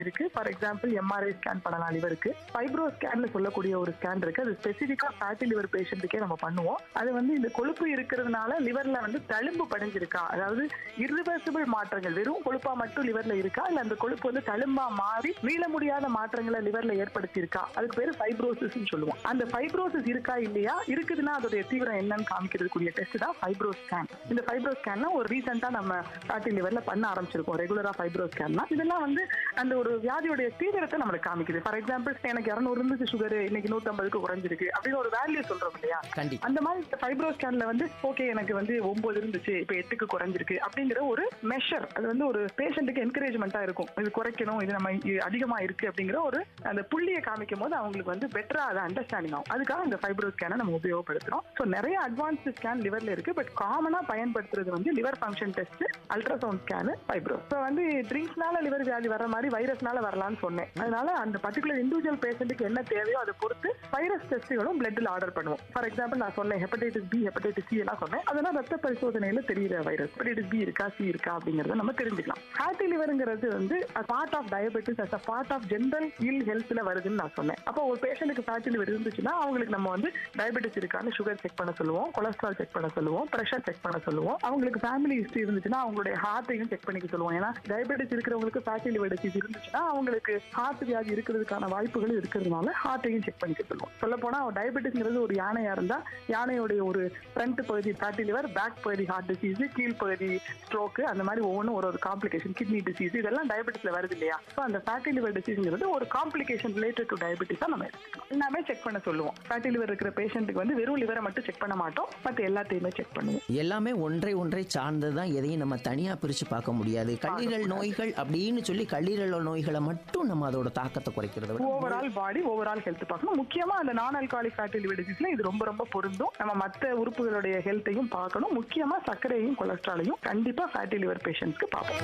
இருக்கு for example MRI scan பண்ணலாம் லிவருக்கு fibro ஸ்கேன்ல சொல்லக்கூடிய ஒரு ஸ்கேன் இருக்கு அது ஸ்பெசிஃபிக்கா ஃபேட்டி லிவர் பேஷண்ட்டுக்கே நம்ம பண்ணுவோம் அது வந்து இந்த கொழுப்பு இருக்கிறதுனால லிவர்ல வந்து தழும்பு படிஞ்சிருக்கா அதாவது irreversible மாற்றங்கள் வெறும் கொழுப்பா மட்டும் லிவர்ல இருக்கா இல்ல அந்த கொழுப்பு வந்து தழும்பா மாறி மீள முடியாத மாற்றங்களை லிவர்ல ஏற்படுத்தி இருக்கா அதுக்கு பேரு ஃபைப்ரோசிஸ் சொல்லுவோம் அந்த ஃபைப்ரோசிஸ் இருக்கா இல்லையா இருக்குதுன்னா அதோட தீவிரம் என்னன்னு காமிக்கிறதுக்குரிய டெஸ்ட் தான் ஃபைப்ரோ ஸ்கேன் இந்த ஃபைப்ரோ ஸ்கேன்னா ஒரு ரீசெண்டா நம்ம ஃபேட்டி லிவர்ல பண்ண ஆரம்பிச்சிருக்கோம் ரெகுலரா ஃபைப்ரோ ஸ்கேன்னா இதெல்லாம் வந்து அந்த ஒரு வியாதியோட தீவிரத்தை நம்மளுக்கு காமிக்குது ஃபார் எக்ஸாம்பிள் எனக்கு இரநூறு இருந்துச்சு சுகர் இன்னைக்கு நூத்தம்பதுக்கு குறைஞ்சிருக்கு அப்படின்னு ஒரு வேல்யூ சொல்றோம் இல்லையா கண்டிப்பா அந்த மாதிரி ஃபைப்ரோ ஸ்கேன்ல வந்து ஓகே எனக்கு வந்து ஒன்பது இருந்துச்சு இப்போ எட்டுக்கு குறைஞ்சிருக்கு அப்படிங்கிற ஒரு மெஷர் அது வந்து ஒரு பேஷண்ட்டுக்கு என்கரேஜ்மெண்ட்டா இருக்கும் இது குறைக்கணும் இது நம்ம இது அதிகமா இருக்கு அப்படிங்கிற ஒரு அந்த புள்ளியை காமிக்கும் போது அவங்களுக்கு வந்து பெட்டரா அதை அண்டர்ஸ்டாண்டிங் ஆகும் அதுக்காக இந்த ஃபைப்ரோ ஸ்கேனை நம்ம உபயோகப்படுத்துறோம் ஸோ நிறைய அட்வான்ஸ்டு ஸ்கேன் லிவர்ல இருக்கு பட் காமனா பயன்படுத்துறது வந்து liver function test ultrasound scan fibro இப்போ வந்து ட்ரிங்க்ஸ்னால லிவர் வியாதி வர மாதிரி வைரஸ்னால வரலாம்னு சொன்னேன் அதனால அந்த பர்டிகுலர் இண்டிவிஜுவல் பேஷண்ட்டுக்கு என்ன தேவையோ அதை பொறுத்து வைரஸ் டெஸ்ட்டுகளும் பிளட்ல ஆர்டர் பண்ணுவோம் ஃபார் எக்ஸாம்பிள் நான் சொன்னேன் ஹெப்படைட்டிஸ் பி ஹெப்படைட்டிஸ் சி எல்லாம் சொன்னேன் அதெல்லாம் ரத்த பரிசோதனையில தெரியுற வைரஸ் ஹெப்படைட்டிஸ் பி இருக்கா சி இருக்கா அப்படிங்கறத நம்ம தெரிஞ்சுக்கலாம் ஃபேட்டி லிவருங்கிறது வந்து part of diabetes as a part of general ill ஹெல்த்ல வருதுன்னு நான் சொன்னேன் அப்போ ஒரு பேஷண்ட்டுக்கு ஃபேட்டி லிவர் இருந்துச்சுன்னா அவங்களுக்கு நம்ம வந்து டயபெட்டிஸ் இருக்கான்னு சுகர் செக் பண்ண சொல்லுவோம் கொலஸ்ட்ரால் செக் பண்ண சொல்லுவோம் ப்ரெஷர் செக் பண்ண சொல்லுவோம் அவங்களுக்கு ஃபேமிலி ஹிஸ்டரி இருந்துச்சுன்னா அவங்களுடைய ஹார்ட்டையும் செக் பண்ணிக்க சொல்லுவோம் ஏன்னா டயபெட்டிஸ் இருக்கிறவங்களுக்கு ஃபேட்டி லிவர் டிசீஸ் இருந்துச்சுன்னா அவங்களுக்கு ஹார்ட் வியாதி இருக்கிறதுக்கான வாய்ப்புகள் இருக்கிறதுனால ஹார்ட்டையும் செக் பண்ணிக்க சொல்லுவோம் சொல்ல போனா டயபெட்டிஸ்ங்கிறது ஒரு யானையா இருந்தா யானையுடைய ஒரு ஃப்ரண்ட் பகுதி ஃபேட்டி லிவர் பேக் பகுதி ஹார்ட் டிசீஸ் கீழ் பகுதி ஸ்ட்ரோக் அந்த மாதிரி ஒவ்வொன்றும் ஒரு ஒரு காம்ப்ளிகேஷன் கிட்னி டிசீஸ் இதெல்லாம் டயபெட்டிஸ்ல வருது இல்லையா ஸோ அந்த ஃபேட்டி லிவர் டிசீஸ்ங்கிறது ஒரு காம்ப்ளிகேஷன் ரிலேட்டட் டு டயபெட்டிஸா நம்ம எடுத்துக்கலாம் எல்லாமே செக் பண்ண சொல்லுவோம் ஃபேட்டி லிவர் இருக்கிற பேஷண்ட்டுக்கு வந்து வெறும் லிவரை மட்டும் செக் பண்ண மாட்டோம் மற்ற எல்லாத்தையுமே செக் பண்ணுவோம் எல்லாமே ஒன்றை ஒன்றை சார்ந்தது தான் எதையும் நம்ம தனியாக பிரித்து பார்க்க முடியாது கல்லீரல் நோய்கள் அப்படின்னு சொல்லி கல்லீரல் நோய்களை மட்டும் நம்ம அதோட தாக்கத்தை குறைக்கிறத விட ஓவரால் பாடி ஓவரால் ஹெல்த் பார்க்கணும் முக்கியமா அந்த நான் ஆல்காலிக் ஃபேட்டி லிவர் டிசீஸ்ல இது ரொம்ப ரொம்ப பொருந்தும் நம்ம மற்ற உறுப்புகளுடைய ஹெல்த்தையும் பார்க்கணும் முக்கியமா சர்க்கரையும் கொலஸ்ட்ராலையும் கண்டிப்பா ஃபேட்டி லிவர் பேஷண்ட்ஸ்க்கு பார்ப்போம்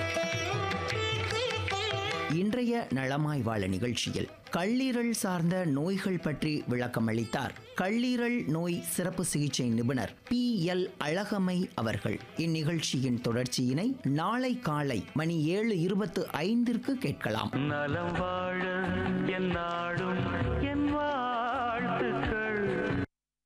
இன்றைய நலமாய் வாழ நிகழ்ச்சியில் கல்லீரல் சார்ந்த நோய்கள் பற்றி விளக்கம் அளித்தார் கல்லீரல் நோய் சிறப்பு சிகிச்சை நிபுணர் பி எல் அழகமை அவர்கள் இந்நிகழ்ச்சியின் தொடர்ச்சியினை நாளை காலை மணி ஏழு இருபத்து ஐந்திற்கு கேட்கலாம் நலம் வாழ என் நாடும்